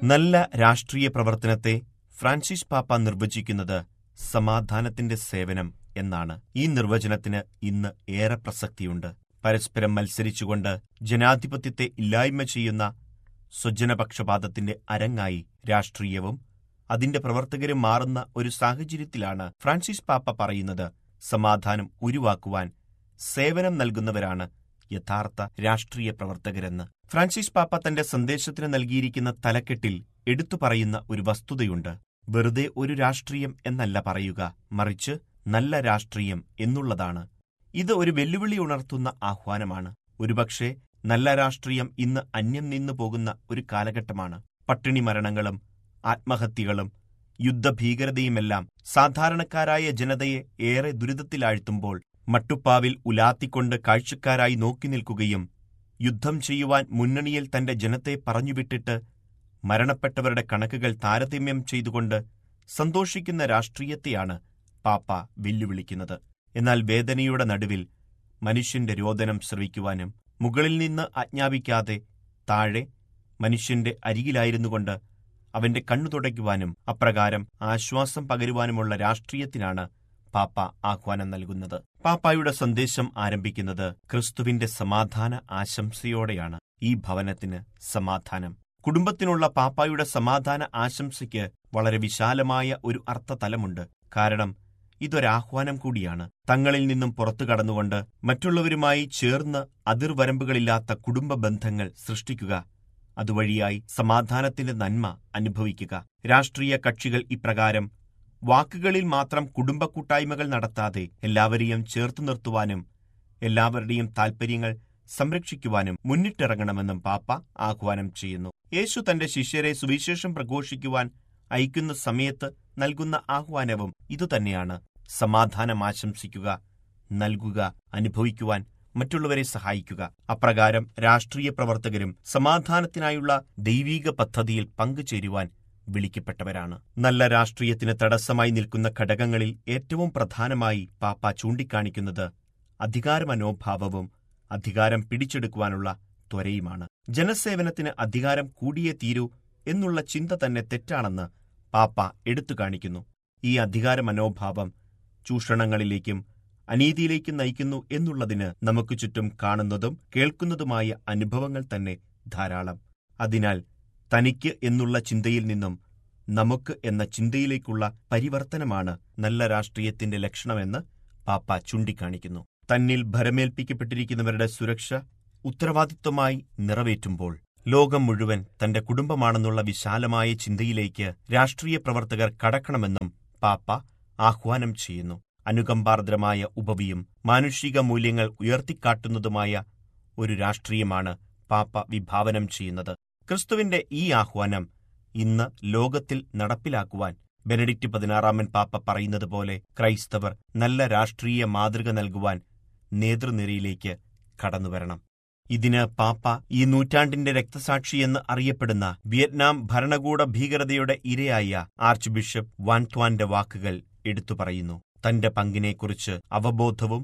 നല്ല രാഷ്ട്രീയ പ്രവർത്തനത്തെ ഫ്രാൻസിസ് പാപ്പ നിർവചിക്കുന്നത് സമാധാനത്തിന്റെ സേവനം എന്നാണ് ഈ നിർവചനത്തിന് ഇന്ന് ഏറെ പ്രസക്തിയുണ്ട് പരസ്പരം മത്സരിച്ചുകൊണ്ട് ജനാധിപത്യത്തെ ഇല്ലായ്മ ചെയ്യുന്ന സ്വജനപക്ഷപാതത്തിന്റെ അരങ്ങായി രാഷ്ട്രീയവും അതിന്റെ പ്രവർത്തകരും മാറുന്ന ഒരു സാഹചര്യത്തിലാണ് ഫ്രാൻസിസ് പാപ്പ പറയുന്നത് സമാധാനം ഉരുവാക്കുവാൻ സേവനം നൽകുന്നവരാണ് യഥാർത്ഥ രാഷ്ട്രീയ പ്രവർത്തകരെന്ന് ഫ്രാൻസിസ് പാപ്പ തന്റെ സന്ദേശത്തിന് നൽകിയിരിക്കുന്ന തലക്കെട്ടിൽ എടുത്തു പറയുന്ന ഒരു വസ്തുതയുണ്ട് വെറുതെ ഒരു രാഷ്ട്രീയം എന്നല്ല പറയുക മറിച്ച് നല്ല രാഷ്ട്രീയം എന്നുള്ളതാണ് ഇത് ഒരു വെല്ലുവിളി ഉണർത്തുന്ന ആഹ്വാനമാണ് ഒരുപക്ഷെ നല്ല രാഷ്ട്രീയം ഇന്ന് അന്യം നിന്നു പോകുന്ന ഒരു കാലഘട്ടമാണ് പട്ടിണി മരണങ്ങളും ആത്മഹത്യകളും യുദ്ധഭീകരതയുമെല്ലാം സാധാരണക്കാരായ ജനതയെ ഏറെ ദുരിതത്തിലാഴ്ത്തുമ്പോൾ മട്ടുപ്പാവിൽ ഉലാത്തിക്കൊണ്ട് കാഴ്ചക്കാരായി നോക്കി നിൽക്കുകയും യുദ്ധം ചെയ്യുവാൻ മുന്നണിയിൽ തന്റെ ജനത്തെ പറഞ്ഞുവിട്ടിട്ട് മരണപ്പെട്ടവരുടെ കണക്കുകൾ താരതമ്യം ചെയ്തുകൊണ്ട് സന്തോഷിക്കുന്ന രാഷ്ട്രീയത്തെയാണ് പാപ്പ വെല്ലുവിളിക്കുന്നത് എന്നാൽ വേദനയുടെ നടുവിൽ മനുഷ്യന്റെ രോദനം ശ്രവിക്കുവാനും മുകളിൽ നിന്ന് ആജ്ഞാപിക്കാതെ താഴെ മനുഷ്യന്റെ അരികിലായിരുന്നുകൊണ്ട് അവന്റെ കണ്ണു തുടയ്ക്കുവാനും അപ്രകാരം ആശ്വാസം പകരുവാനുമുള്ള രാഷ്ട്രീയത്തിനാണ് പാപ്പ ആഹ്വാനം നൽകുന്നത് പാപ്പായുടെ സന്ദേശം ആരംഭിക്കുന്നത് ക്രിസ്തുവിന്റെ സമാധാന ആശംസയോടെയാണ് ഈ ഭവനത്തിന് സമാധാനം കുടുംബത്തിനുള്ള പാപ്പായുടെ സമാധാന ആശംസയ്ക്ക് വളരെ വിശാലമായ ഒരു അർത്ഥതലമുണ്ട് കാരണം ഇതൊരാഹ്വാനം കൂടിയാണ് തങ്ങളിൽ നിന്നും പുറത്തു കടന്നുകൊണ്ട് മറ്റുള്ളവരുമായി ചേർന്ന് അതിർവരമ്പുകളില്ലാത്ത കുടുംബ ബന്ധങ്ങൾ സൃഷ്ടിക്കുക അതുവഴിയായി സമാധാനത്തിന്റെ നന്മ അനുഭവിക്കുക രാഷ്ട്രീയ കക്ഷികൾ ഇപ്രകാരം വാക്കുകളിൽ മാത്രം കുടുംബ കൂട്ടായ്മകൾ നടത്താതെ എല്ലാവരെയും ചേർത്തു നിർത്തുവാനും എല്ലാവരുടെയും താൽപ്പര്യങ്ങൾ സംരക്ഷിക്കുവാനും മുന്നിട്ടിറങ്ങണമെന്നും പാപ്പ ആഹ്വാനം ചെയ്യുന്നു യേശു തന്റെ ശിഷ്യരെ സുവിശേഷം പ്രഘോഷിക്കുവാൻ അയക്കുന്ന സമയത്ത് നൽകുന്ന ആഹ്വാനവും ഇതുതന്നെയാണ് സമാധാനം ആശംസിക്കുക നൽകുക അനുഭവിക്കുവാൻ മറ്റുള്ളവരെ സഹായിക്കുക അപ്രകാരം രാഷ്ട്രീയ പ്രവർത്തകരും സമാധാനത്തിനായുള്ള ദൈവീക പദ്ധതിയിൽ പങ്കുചേരുവാൻ വിളിക്കപ്പെട്ടവരാണ് നല്ല രാഷ്ട്രീയത്തിന് തടസ്സമായി നിൽക്കുന്ന ഘടകങ്ങളിൽ ഏറ്റവും പ്രധാനമായി പാപ്പ ചൂണ്ടിക്കാണിക്കുന്നത് അധികാരമനോഭാവവും അധികാരം പിടിച്ചെടുക്കുവാനുള്ള ത്വരയുമാണ് ജനസേവനത്തിന് അധികാരം കൂടിയേ തീരൂ എന്നുള്ള ചിന്ത തന്നെ തെറ്റാണെന്ന് പാപ്പ എടുത്തു കാണിക്കുന്നു ഈ അധികാര മനോഭാവം ചൂഷണങ്ങളിലേക്കും അനീതിയിലേക്കും നയിക്കുന്നു എന്നുള്ളതിന് നമുക്ക് ചുറ്റും കാണുന്നതും കേൾക്കുന്നതുമായ അനുഭവങ്ങൾ തന്നെ ധാരാളം അതിനാൽ തനിക്ക് എന്നുള്ള ചിന്തയിൽ നിന്നും നമുക്ക് എന്ന ചിന്തയിലേക്കുള്ള പരിവർത്തനമാണ് നല്ല രാഷ്ട്രീയത്തിന്റെ ലക്ഷണമെന്ന് പാപ്പ ചൂണ്ടിക്കാണിക്കുന്നു തന്നിൽ ഭരമേൽപ്പിക്കപ്പെട്ടിരിക്കുന്നവരുടെ സുരക്ഷ ഉത്തരവാദിത്വമായി നിറവേറ്റുമ്പോൾ ലോകം മുഴുവൻ തന്റെ കുടുംബമാണെന്നുള്ള വിശാലമായ ചിന്തയിലേക്ക് രാഷ്ട്രീയ പ്രവർത്തകർ കടക്കണമെന്നും പാപ്പ ആഹ്വാനം ചെയ്യുന്നു അനുകമ്പാർദ്രമായ ഉപവിയും മാനുഷിക മൂല്യങ്ങൾ ഉയർത്തിക്കാട്ടുന്നതുമായ ഒരു രാഷ്ട്രീയമാണ് പാപ്പ വിഭാവനം ചെയ്യുന്നത് ക്രിസ്തുവിന്റെ ഈ ആഹ്വാനം ഇന്ന് ലോകത്തിൽ നടപ്പിലാക്കുവാൻ ബെനഡിക്റ്റ് പതിനാറാമൻ പാപ്പ പറയുന്നത് പോലെ ക്രൈസ്തവർ നല്ല രാഷ്ട്രീയ മാതൃക നൽകുവാൻ നേതൃനിരയിലേക്ക് കടന്നുവരണം ഇതിന് പാപ്പ ഈ നൂറ്റാണ്ടിന്റെ രക്തസാക്ഷിയെന്ന് അറിയപ്പെടുന്ന വിയറ്റ്നാം ഭരണകൂട ഭീകരതയുടെ ഇരയായ ആർച്ച് ബിഷപ്പ് വാൻത്വാന്റെ വാക്കുകൾ എടുത്തു പറയുന്നു തന്റെ പങ്കിനെക്കുറിച്ച് അവബോധവും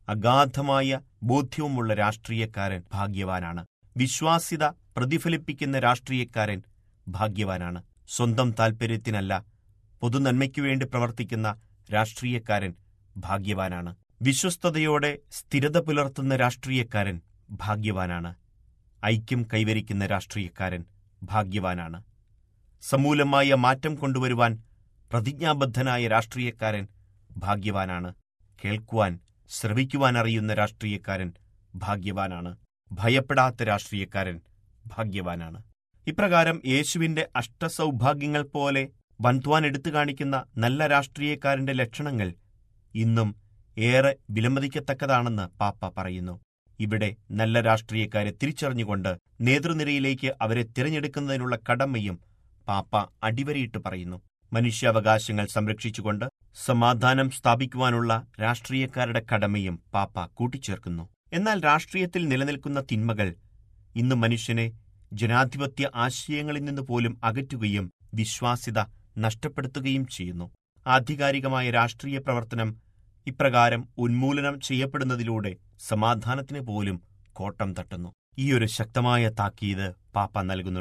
അഗാധമായ ബോധ്യവുമുള്ള രാഷ്ട്രീയക്കാരൻ ഭാഗ്യവാനാണ് വിശ്വാസ്യത പ്രതിഫലിപ്പിക്കുന്ന രാഷ്ട്രീയക്കാരൻ ഭാഗ്യവാനാണ് സ്വന്തം താൽപര്യത്തിനല്ല പൊതുനന്മയ്ക്കുവേണ്ടി പ്രവർത്തിക്കുന്ന രാഷ്ട്രീയക്കാരൻ ഭാഗ്യവാനാണ് വിശ്വസ്തയോടെ സ്ഥിരത പുലർത്തുന്ന രാഷ്ട്രീയക്കാരൻ ഭാഗ്യവാനാണ് ഐക്യം കൈവരിക്കുന്ന രാഷ്ട്രീയക്കാരൻ ഭാഗ്യവാനാണ് സമൂലമായ മാറ്റം കൊണ്ടുവരുവാൻ പ്രതിജ്ഞാബദ്ധനായ രാഷ്ട്രീയക്കാരൻ ഭാഗ്യവാനാണ് കേൾക്കുവാൻ ശ്രവിക്കുവാൻ അറിയുന്ന രാഷ്ട്രീയക്കാരൻ ഭാഗ്യവാനാണ് ഭയപ്പെടാത്ത രാഷ്ട്രീയക്കാരൻ ഭാഗ്യവാനാണ് ഇപ്രകാരം യേശുവിന്റെ അഷ്ടസൗഭാഗ്യങ്ങൾ പോലെ വൻത്വാൻ എടുത്തു കാണിക്കുന്ന നല്ല രാഷ്ട്രീയക്കാരന്റെ ലക്ഷണങ്ങൾ ഇന്നും ഏറെ വിലമതിക്കത്തക്കതാണെന്ന് പാപ്പ പറയുന്നു ഇവിടെ നല്ല രാഷ്ട്രീയക്കാരെ തിരിച്ചറിഞ്ഞുകൊണ്ട് നേതൃനിരയിലേക്ക് അവരെ തിരഞ്ഞെടുക്കുന്നതിനുള്ള കടമയും പാപ്പ അടിവരയിട്ട് പറയുന്നു മനുഷ്യാവകാശങ്ങൾ സംരക്ഷിച്ചുകൊണ്ട് സമാധാനം സ്ഥാപിക്കുവാനുള്ള രാഷ്ട്രീയക്കാരുടെ കടമയും പാപ്പ കൂട്ടിച്ചേർക്കുന്നു എന്നാൽ രാഷ്ട്രീയത്തിൽ നിലനിൽക്കുന്ന തിന്മകൾ ഇന്ന് മനുഷ്യനെ ജനാധിപത്യ ആശയങ്ങളിൽ നിന്ന് പോലും അകറ്റുകയും വിശ്വാസ്യത നഷ്ടപ്പെടുത്തുകയും ചെയ്യുന്നു ആധികാരികമായ രാഷ്ട്രീയ പ്രവർത്തനം ഇപ്രകാരം ഉന്മൂലനം ചെയ്യപ്പെടുന്നതിലൂടെ സമാധാനത്തിന് പോലും കോട്ടം തട്ടുന്നു ഈയൊരു ശക്തമായ താക്കീത് പാപ്പ നൽകുന്നുണ്ട്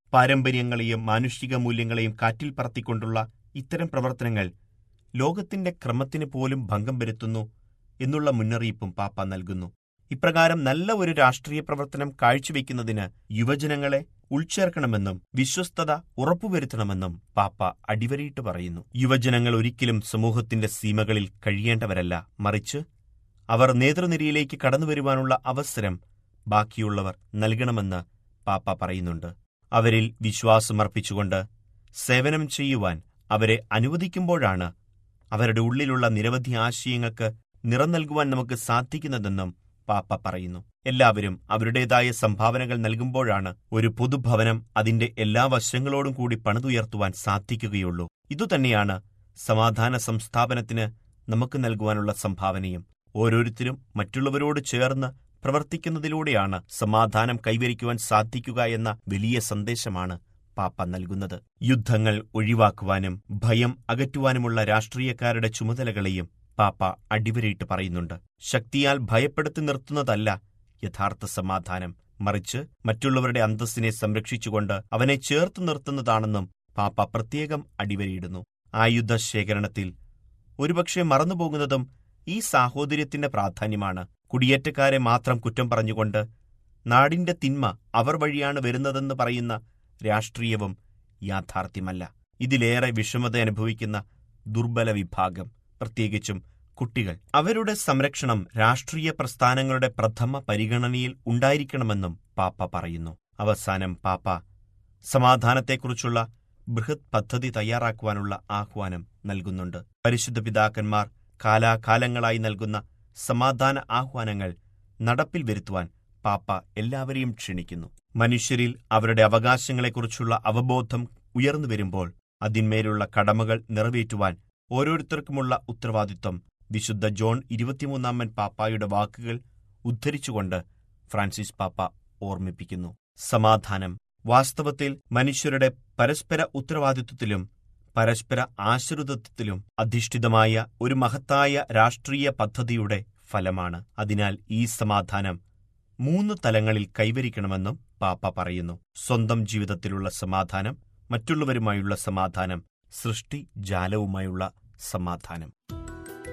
പാരമ്പര്യങ്ങളെയും മാനുഷിക മൂല്യങ്ങളെയും കാറ്റിൽ പറത്തിക്കൊണ്ടുള്ള ഇത്തരം പ്രവർത്തനങ്ങൾ ലോകത്തിന്റെ ക്രമത്തിന് പോലും ഭംഗം വരുത്തുന്നു എന്നുള്ള മുന്നറിയിപ്പും പാപ്പ നൽകുന്നു ഇപ്രകാരം നല്ല ഒരു രാഷ്ട്രീയ പ്രവർത്തനം കാഴ്ചവെക്കുന്നതിന് യുവജനങ്ങളെ ഉൾച്ചേർക്കണമെന്നും വിശ്വസ്തത ഉറപ്പുവരുത്തണമെന്നും പാപ്പ അടിവരയിട്ട് പറയുന്നു യുവജനങ്ങൾ ഒരിക്കലും സമൂഹത്തിന്റെ സീമകളിൽ കഴിയേണ്ടവരല്ല മറിച്ച് അവർ നേതൃനിരയിലേക്ക് കടന്നുവരുവാനുള്ള അവസരം ബാക്കിയുള്ളവർ നൽകണമെന്ന് പാപ്പ പറയുന്നുണ്ട് അവരിൽ വിശ്വാസമർപ്പിച്ചുകൊണ്ട് സേവനം ചെയ്യുവാൻ അവരെ അനുവദിക്കുമ്പോഴാണ് അവരുടെ ഉള്ളിലുള്ള നിരവധി ആശയങ്ങൾക്ക് നിറം നൽകുവാൻ നമുക്ക് സാധിക്കുന്നതെന്നും പാപ്പ പറയുന്നു എല്ലാവരും അവരുടേതായ സംഭാവനകൾ നൽകുമ്പോഴാണ് ഒരു പൊതുഭവനം അതിന്റെ എല്ലാ വശങ്ങളോടും കൂടി പണിതുയർത്തുവാൻ സാധിക്കുകയുള്ളൂ ഇതുതന്നെയാണ് സമാധാന സംസ്ഥാപനത്തിന് നമുക്ക് നൽകുവാനുള്ള സംഭാവനയും ഓരോരുത്തരും മറ്റുള്ളവരോട് ചേർന്ന് പ്രവർത്തിക്കുന്നതിലൂടെയാണ് സമാധാനം കൈവരിക്കുവാൻ സാധിക്കുക എന്ന വലിയ സന്ദേശമാണ് പാപ്പ നൽകുന്നത് യുദ്ധങ്ങൾ ഒഴിവാക്കുവാനും ഭയം അകറ്റുവാനുമുള്ള രാഷ്ട്രീയക്കാരുടെ ചുമതലകളെയും പാപ്പ അടിവരയിട്ട് പറയുന്നുണ്ട് ശക്തിയാൽ ഭയപ്പെടുത്തി നിർത്തുന്നതല്ല യഥാർത്ഥ സമാധാനം മറിച്ച് മറ്റുള്ളവരുടെ അന്തസ്സിനെ സംരക്ഷിച്ചുകൊണ്ട് അവനെ ചേർത്ത് നിർത്തുന്നതാണെന്നും പാപ്പ പ്രത്യേകം അടിവരയിടുന്നു ആയുധ ശേഖരണത്തിൽ ഒരുപക്ഷെ മറന്നുപോകുന്നതും ഈ സാഹോദര്യത്തിന്റെ പ്രാധാന്യമാണ് കുടിയേറ്റക്കാരെ മാത്രം കുറ്റം പറഞ്ഞുകൊണ്ട് നാടിന്റെ തിന്മ അവർ വഴിയാണ് വരുന്നതെന്ന് പറയുന്ന രാഷ്ട്രീയവും യാഥാർത്ഥ്യമല്ല ഇതിലേറെ വിഷമത അനുഭവിക്കുന്ന ദുർബല വിഭാഗം പ്രത്യേകിച്ചും കുട്ടികൾ അവരുടെ സംരക്ഷണം രാഷ്ട്രീയ പ്രസ്ഥാനങ്ങളുടെ പ്രഥമ പരിഗണനയിൽ ഉണ്ടായിരിക്കണമെന്നും പാപ്പ പറയുന്നു അവസാനം പാപ്പ സമാധാനത്തെക്കുറിച്ചുള്ള ബൃഹത് പദ്ധതി തയ്യാറാക്കുവാനുള്ള ആഹ്വാനം നൽകുന്നുണ്ട് പരിശുദ്ധ പിതാക്കന്മാർ കാലാകാലങ്ങളായി നൽകുന്ന സമാധാന ആഹ്വാനങ്ങൾ നടപ്പിൽ വരുത്തുവാൻ പാപ്പ എല്ലാവരെയും ക്ഷണിക്കുന്നു മനുഷ്യരിൽ അവരുടെ അവകാശങ്ങളെക്കുറിച്ചുള്ള അവബോധം ഉയർന്നു വരുമ്പോൾ അതിന്മേലുള്ള കടമകൾ നിറവേറ്റുവാൻ ഓരോരുത്തർക്കുമുള്ള ഉത്തരവാദിത്വം വിശുദ്ധ ജോൺ ഇരുപത്തിമൂന്നാമൻ പാപ്പായുടെ വാക്കുകൾ ഉദ്ധരിച്ചുകൊണ്ട് ഫ്രാൻസിസ് പാപ്പ ഓർമ്മിപ്പിക്കുന്നു സമാധാനം വാസ്തവത്തിൽ മനുഷ്യരുടെ പരസ്പര ഉത്തരവാദിത്വത്തിലും പരസ്പര ആശ്രിതത്വത്തിലും അധിഷ്ഠിതമായ ഒരു മഹത്തായ രാഷ്ട്രീയ പദ്ധതിയുടെ ഫലമാണ് അതിനാൽ ഈ സമാധാനം മൂന്ന് തലങ്ങളിൽ കൈവരിക്കണമെന്നും പാപ്പ പറയുന്നു സ്വന്തം ജീവിതത്തിലുള്ള സമാധാനം മറ്റുള്ളവരുമായുള്ള സമാധാനം സൃഷ്ടി ജാലവുമായുള്ള സമാധാനം